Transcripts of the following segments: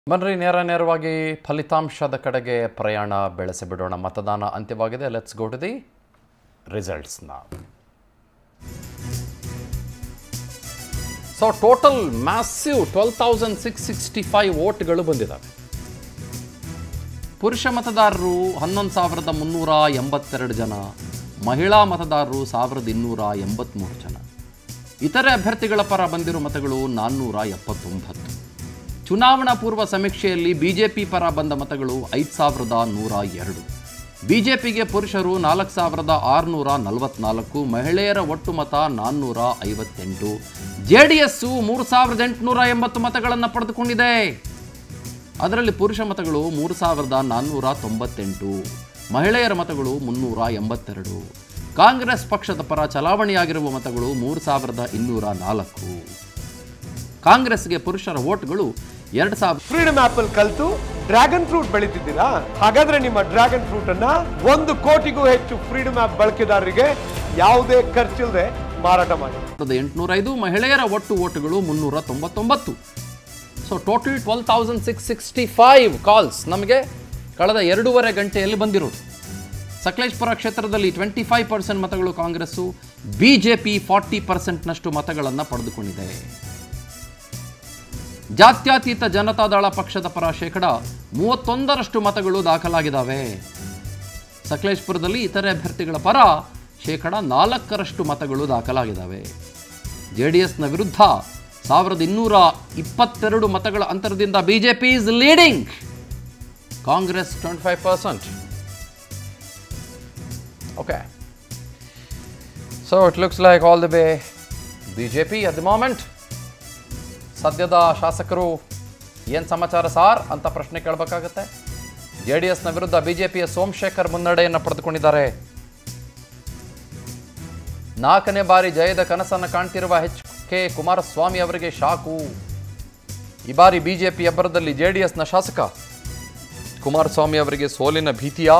ಬನ್ರಿ ನೇರ ನೇರವಾಗಿ ಫಲಿತಾಂಶದ ಕಡೆಗೆ ಪ್ರಯಾಣ ಬೆಳೆಸಿಬಿಡೋಣ ಮತದಾನ ಅಂತ್ಯವಾಗಿದೆ ಲೆಟ್ಸ್ ಗೋ ಟು ದಿ ರಿಸಲ್ಟ್ಸ್ನ so total massive twelve thousand six sixty five ವೋಟ್ಗಳು ಬಂದಿದ್ದಾವೆ ಪುರುಷ ಮತದಾರರು ಹನ್ನೊಂದು ಸಾವಿರದ ಮುನ್ನೂರ ಎಂಬತ್ತೆರಡು ಜನ ಮಹಿಳಾ ಮತದಾರರು ಸಾವಿರದ ಇನ್ನೂರ ಎಂಬತ್ತ್ಮೂರು ಜನ ಇತರೆ ಅಭ್ಯರ್ಥಿಗಳ ಪರ ಬಂದಿರೋ ಮತಗಳು ನಾನ್ನೂರ ಎಪ್ಪತ್ತೊಂಬತ್ತು ಚುನಾವಣಾ ಪೂರ್ವ ಸಮೀಕ್ಷೆಯಲ್ಲಿ ಬಿಜೆಪಿ ಪರ ಬಂದ ಮತಗಳು ಐದು ಸಾವಿರದ ನೂರ ಎರಡು ಬಿಜೆಪಿಗೆ ಪುರುಷರು ನಾಲ್ಕು ಸಾವಿರದ ಆರುನೂರ ನಲವತ್ನಾಲ್ಕು ಮಹಿಳೆಯರ ಒಟ್ಟು ಮತ ನಾನ್ನೂರ ಐವತ್ತೆಂಟು ಜೆ ಡಿ ಎಸ್ಸು ಮೂರು ಸಾವಿರದ ಎಂಟುನೂರ ಎಂಬತ್ತು ಮತಗಳನ್ನು ಪಡೆದುಕೊಂಡಿದೆ ಅದರಲ್ಲಿ ಪುರುಷ ಮತಗಳು ಮೂರು ಸಾವಿರದ ನಾನ್ನೂರ ತೊಂಬತ್ತೆಂಟು ಮಹಿಳೆಯರ ಮತಗಳು ಮುನ್ನೂರ ಎಂಬತ್ತೆರಡು ಕಾಂಗ್ರೆಸ್ ಪಕ್ಷದ ಪರ ಚಲಾವಣೆಯಾಗಿರುವ ಮತಗಳು ಮೂರು ಸಾವಿರದ ಇನ್ನೂರ ನಾಲ್ಕು ಕಾಂಗ್ರೆಸ್ಗೆ ಪುರುಷರ ವೋಟ್ಗಳು ಎರಡು ಸಾವಿರ ಫ್ರೀಡಮ್ ಆಪ್ ಅಲ್ಲಿ ಕಲ್ತು ಡ್ರ್ಯಾಗನ್ ಫ್ರೂಟ್ ಬೆಳೀತಿದ್ದೀರಾ ಹಾಗಾದ್ರೆ ನಿಮ್ಮ ಡ್ರ್ಯಾಗನ್ ಫ್ರೂಟ್ ಅನ್ನ ಒಂದು ಕೋಟಿಗೂ ಹೆಚ್ಚು ಫ್ರೀಡಮ್ ಆಪ್ ಬಳಕೆದಾರರಿಗೆ ಯಾವುದೇ ಖರ್ಚಿಲ್ಲದೆ ಮಾರಾಟ ಮಾಡಿ ಸಾವಿರದ ಎಂಟುನೂರ ಐದು ಮಹಿಳೆಯರ ಒಟ್ಟು ಓಟುಗಳು ಮುನ್ನೂರ ತೊಂಬತ್ತೊಂಬತ್ತು so total twelve thousand six sixty five calls ನಮಗೆ ಕಳೆದ ಎರಡೂವರೆ ಗಂಟೆಯಲ್ಲಿ ಬಂದಿರೋದು ಸಕಲೇಶ್ಪುರ ಕ್ಷೇತ್ರದಲ್ಲಿ ಟ್ವೆಂಟಿ ಫೈವ್ ಪರ್ಸೆಂಟ್ ಮತಗಳು Congress B J P forty ಪರ್ಸೆಂಟ್ನಷ್ಟು ಮತಗಳನ್ನು ಪಡೆದುಕೊಂಡಿದೆ ಜಾತ್ಯತೀತ ಜನತಾದಳ ಪಕ್ಷದ ಪರ ಶೇಕಡ ಮೂವತ್ತೊಂದರಷ್ಟು ಮತಗಳು ದಾಖಲಾಗಿದ್ದಾವೆ ಸಕಲೇಶ್ಪುರದಲ್ಲಿ ಇತರೆ ಅಭ್ಯರ್ಥಿಗಳ ಪರ ಶೇಕಡ ನಾಲ್ಕರಷ್ಟು ಮತಗಳು ದಾಖಲಾಗಿದ್ದಾವೆ ಜೆ ಡಿ ಎಸ್ನ ವಿರುದ್ಧ ಸಾವಿರದ ಇನ್ನೂರ ಇಪ್ಪತ್ತೆರಡು ಮತಗಳ ಅಂತರದಿಂದ BJP is leading Congress twenty five percent okay so it looks like all the way B J P at the moment ಸದ್ಯದ ಶಾಸಕರು ಏನು ಸಮಾಚಾರ ಸಾರ್ ಅಂತ ಪ್ರಶ್ನೆ ಕೇಳಬೇಕಾಗತ್ತೆ ಜೆ ಡಿ ಎಸ್ನ ವಿರುದ್ಧ ಬಿಜೆಪಿಯ ಸೋಮಶೇಖರ್ ಮುನ್ನಡೆಯನ್ನು ಪಡೆದುಕೊಂಡಿದ್ದಾರೆ ನಾಲ್ಕನೇ ಬಾರಿ ಜಯದ ಕನಸನ್ನು ಕಾಣ್ತಿರುವ ಎಚ್ ಕೆ ಕುಮಾರಸ್ವಾಮಿ ಅವರಿಗೆ ಶಾಕು ಈ ಬಾರಿ ಬಿಜೆಪಿ ಅಬ್ಬರದಲ್ಲಿ ಜೆ ಡಿ ಎಸ್ನ ಶಾಸಕ ಕುಮಾರಸ್ವಾಮಿ ಅವರಿಗೆ ಸೋಲಿನ ಭೀತಿಯಾ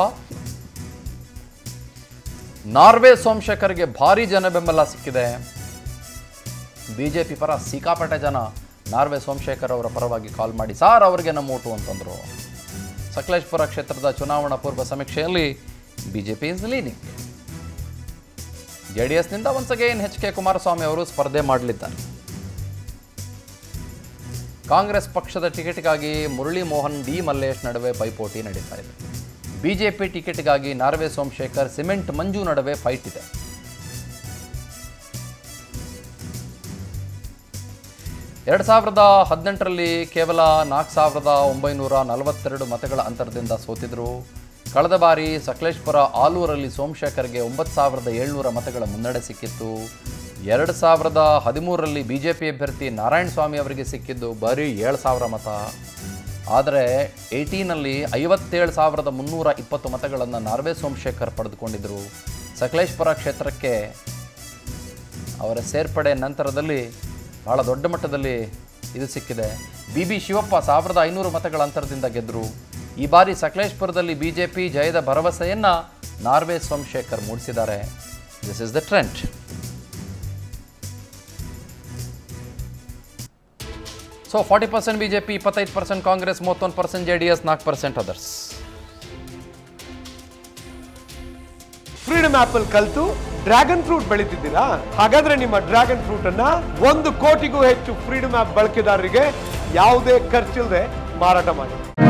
ನಾರ್ವೆ ಸೋಮಶೇಖರ್ಗೆ ಭಾರಿ ಜನ ಬೆಂಬಲ ಸಿಕ್ಕಿದೆ ಬಿಜೆಪಿ ಪರ ಸಿಕ್ಕಾಪಟ್ಟೆ ಜನ ನಾರ್ವೆ ಸೋಮಶೇಖರ್ ಅವರ ಪರವಾಗಿ ಕಾಲ್ ಮಾಡಿ ಸಾರ್ ಅವರಿಗೆ ನಮ್ಮ ಓಟು ಅಂತಂದರು ಸಕಲೇಶ್ಪುರ ಕ್ಷೇತ್ರದ ಚುನಾವಣಾ ಪೂರ್ವ ಸಮೀಕ್ಷೆಯಲ್ಲಿ BJP is leading J D ಎಸ್ನಿಂದ once again H K Kumaraswamy ಅವರು ಸ್ಪರ್ಧೆ ಮಾಡಲಿದ್ದಾರೆ ಕಾಂಗ್ರೆಸ್ ಪಕ್ಷದ ಟಿಕೆಟ್ಗಾಗಿ ಮುರಳಿ ಮೋಹನ್ ಡಿ ಮಲ್ಲೇಶ್ ನಡುವೆ ಪೈಪೋಟಿ ನಡೀತಾ ಇದೆ ಬಿಜೆಪಿ ಟಿಕೆಟ್ಗಾಗಿ ನಾರ್ವೆ ಸೋಮಶೇಖರ್ ಸಿಮೆಂಟ್ ಮಂಜು ನಡುವೆ ಫೈಟ್ ಇದೆ ಎರಡು ಸಾವಿರದ ಹದಿನೆಂಟರಲ್ಲಿ ಕೇವಲ ನಾಲ್ಕು ಸಾವಿರದ ಒಂಬೈನೂರ ನಲವತ್ತೆರಡು ಮತಗಳ ಅಂತರದಿಂದ ಸೋತಿದ್ರು ಕಳೆದ ಬಾರಿ ಸಕಲೇಶ್ಪುರ ಆಲೂರಲ್ಲಿ ಸೋಮಶೇಖರ್ಗೆ ಒಂಬತ್ತು ಸಾವಿರದ ಏಳ್ನೂರ ಮತಗಳ ಮುನ್ನಡೆ ಸಿಕ್ಕಿತ್ತು ಎರಡು ಸಾವಿರದ ಹದಿಮೂರರಲ್ಲಿ ಬಿ ಜೆ ಪಿ ಅಭ್ಯರ್ಥಿ ನಾರಾಯಣ ಸ್ವಾಮಿ ಅವರಿಗೆ ಸಿಕ್ಕಿದ್ದು ಬರೀ ಏಳು ಸಾವಿರ ಮತ ಆದರೆ ಏಯ್ಟೀನಲ್ಲಿ ಐವತ್ತೇಳು ಸಾವಿರದ ಮುನ್ನೂರ ಇಪ್ಪತ್ತು ಮತಗಳನ್ನು ನಾರ್ವೆ ಸೋಮಶೇಖರ್ ಪಡೆದುಕೊಂಡಿದ್ದರು ಸಕಲೇಶ್ಪುರ ಕ್ಷೇತ್ರಕ್ಕೆ ಅವರ ಸೇರ್ಪಡೆ ನಂತರದಲ್ಲಿ ಬಹಳ ದೊಡ್ಡ ಮಟ್ಟದಲ್ಲಿ ಇದು ಸಿಕ್ಕಿದೆ ಬಿ ಬಿ ಶಿವಪ್ಪ ಸಾವಿರದ ಐನೂರು ಮತಗಳ ಅಂತರದಿಂದ ಗೆದ್ದರು ಈ ಬಾರಿ ಸಕಲೇಶ್ಪುರದಲ್ಲಿ ಬಿಜೆಪಿ ಜಯದ ಭರವಸೆಯನ್ನು ನಾರ್ವೆ ಸೋಮಶೇಖರ್ ಮೂಡಿಸಿದ್ದಾರೆ this is the trend so forty percent BJP ಇಪ್ಪತ್ತೈದು ಪರ್ಸೆಂಟ್ ಕಾಂಗ್ರೆಸ್ ಮೂವತ್ತೊಂದು ಪರ್ಸೆಂಟ್ ಜೆ ಡಿ ಎಸ್ ನಾಲ್ಕು ಪರ್ಸೆಂಟ್ ಅದರ್ಸ್ ಫ್ರೀಡಮ್ ಆಪ್ ಅಲ್ಲಿ ಕಲ್ತು ಡ್ರ್ಯಾಗನ್ ಫ್ರೂಟ್ ಬೆಳೀತಿದ್ದೀರಾ ಹಾಗಾದ್ರೆ ನಿಮ್ಮ ಡ್ರ್ಯಾಗನ್ ಫ್ರೂಟ್ ಅನ್ನ ಒಂದು ಕೋಟಿಗೂ ಹೆಚ್ಚು ಫ್ರೀಡಮ್ ಆಪ್ ಬಳಕೆದಾರರಿಗೆ ಯಾವುದೇ ಖರ್ಚಿಲ್ಲದೆ ಮಾರಾಟ ಮಾಡಿ